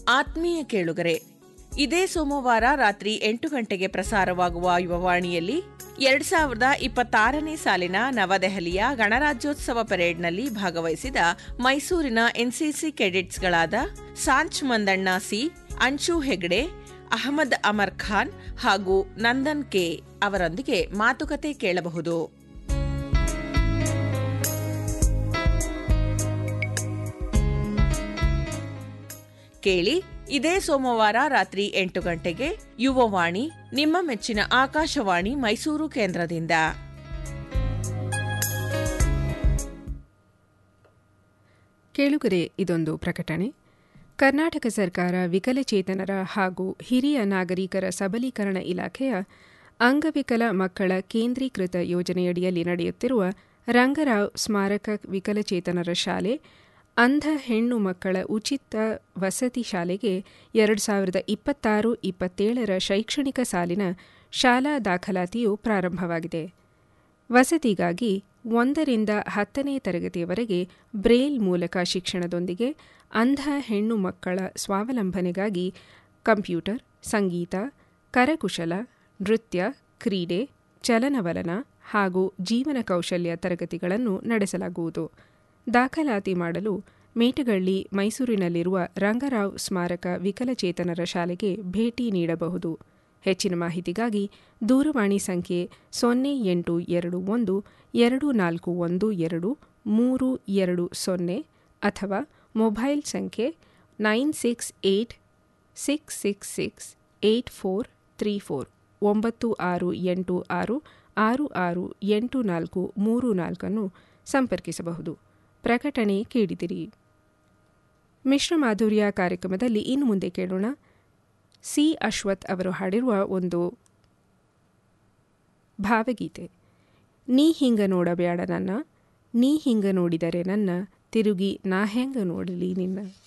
ಆತ್ಮೀಯ ಕೇಳುಗರೆ ಇದೇ ಸೋಮವಾರ ರಾತ್ರಿ ಎಂಟು ಗಂಟೆಗೆ ಪ್ರಸಾರವಾಗುವ ಯುವವಾಣಿಯಲ್ಲಿ ಎರಡ್ ಸಾವಿರದ ಇಪ್ಪತ್ತಾರನೇ ಸಾಲಿನ ನವದೆಹಲಿಯ ಗಣರಾಜ್ಯೋತ್ಸವ ಪರೇಡ್ನಲ್ಲಿ ಭಾಗವಹಿಸಿದ ಮೈಸೂರಿನ ಎನ್ಸಿಸಿ ಕೆಡೆಟ್ಸ್ಗಳಾದ ಸಾಂಚ್ ಮಂದಣ್ಣ ಸಿ ಅನ್ಶು ಹೆಗ್ಡೆ ಅಹಮದ್ ಅಮರ್ ಖಾನ್ ಹಾಗೂ ನಂದನ್ ಕೆ ಅವರೊಂದಿಗೆ ಮಾತುಕತೆ ಕೇಳಬಹುದು ಕೇಳಿ ಇದೇ ಸೋಮವಾರ ರಾತ್ರಿ ಎಂಟು ಗಂಟೆಗೆ ಯುವವಾಣಿ ನಿಮ್ಮ ಮೆಚ್ಚಿನ ಆಕಾಶವಾಣಿ ಮೈಸೂರು ಕೇಂದ್ರದಿಂದ ಕೇಳುಗರೆ ಇದೊಂದು ಪ್ರಕಟಣೆ ಕರ್ನಾಟಕ ಸರ್ಕಾರ ವಿಕಲಚೇತನರ ಹಾಗೂ ಹಿರಿಯ ನಾಗರಿಕರ ಸಬಲೀಕರಣ ಇಲಾಖೆಯ ಅಂಗವಿಕಲ ಮಕ್ಕಳ ಕೇಂದ್ರೀಕೃತ ಯೋಜನೆಯಡಿಯಲ್ಲಿ ನಡೆಯುತ್ತಿರುವ ರಂಗರಾವ್ ಸ್ಮಾರಕ ವಿಕಲಚೇತನರ ಶಾಲೆ ಅಂಧ ಹೆಣ್ಣು ಮಕ್ಕಳ ಉಚಿತ ವಸತಿ ಶಾಲೆಗೆ ಎರಡು ಸಾವಿರದ ಇಪ್ಪತ್ತಾರು ಇಪ್ಪತ್ತೇಳರ ಶೈಕ್ಷಣಿಕ ಸಾಲಿನ ಶಾಲಾ ದಾಖಲಾತಿಯು ಪ್ರಾರಂಭವಾಗಿದೆ ವಸತಿಗಾಗಿ ಒಂದರಿಂದ ಹತ್ತನೇ ತರಗತಿಯವರೆಗೆ ಬ್ರೇಲ್ ಮೂಲಕ ಶಿಕ್ಷಣದೊಂದಿಗೆ ಅಂಧ ಹೆಣ್ಣು ಮಕ್ಕಳ ಸ್ವಾವಲಂಬನೆಗಾಗಿ ಕಂಪ್ಯೂಟರ್ ಸಂಗೀತ ಕರಕುಶಲ ನೃತ್ಯ ಕ್ರೀಡೆ ಚಲನವಲನ ಹಾಗೂ ಜೀವನ ಕೌಶಲ್ಯ ತರಗತಿಗಳನ್ನು ನಡೆಸಲಾಗುವುದು ದಾಖಲಾತಿ ಮಾಡಲು ಮೇಟಗಳ್ಳಿ ಮೈಸೂರಿನಲ್ಲಿರುವ ರಂಗರಾವ್ ಸ್ಮಾರಕ ವಿಕಲಚೇತನರ ಶಾಲೆಗೆ ಭೇಟಿ ನೀಡಬಹುದು ಹೆಚ್ಚಿನ ಮಾಹಿತಿಗಾಗಿ ದೂರವಾಣಿ ಸಂಖ್ಯೆ ಸೊನ್ನೆ ಎಂಟು ಎರಡು ಒಂದು ಎರಡು ನಾಲ್ಕು ಒಂದು ಎರಡು ಮೂರು ಎರಡು ಸೊನ್ನೆ ಅಥವಾ ಮೊಬೈಲ್ ಸಂಖ್ಯೆ nine six eight six six six eight four three four ಒಂಬತ್ತು ಆರು ಎಂಟು ಆರು ಆರು ಆರು ಎಂಟು ನಾಲ್ಕು ಮೂರು ನಾಲ್ಕನ್ನು ಸಂಪರ್ಕಿಸಬಹುದು ಪ್ರಕಟಣೆ ಕೇಳಿದಿರಿ ಮಿಶ್ರ ಮಾಧುರ್ಯ ಕಾರ್ಯಕ್ರಮದಲ್ಲಿ ಇನ್ನು ಮುಂದೆ ಕೇಳೋಣ ಸಿ ಅಶ್ವಥ್ ಅವರು ಹಾಡಿರುವ ಒಂದು ಭಾವಗೀತೆ ನೀ ಹಿಂಗ ನೋಡಬ್ಯಾಡ ನನ್ನ ನೀ ಹಿಂಗ ನೋಡಿದರೆ ನನ್ನ ತಿರುಗಿ ನಾ ಹೆಂಗ ನೋಡಲಿ ನಿನ್ನ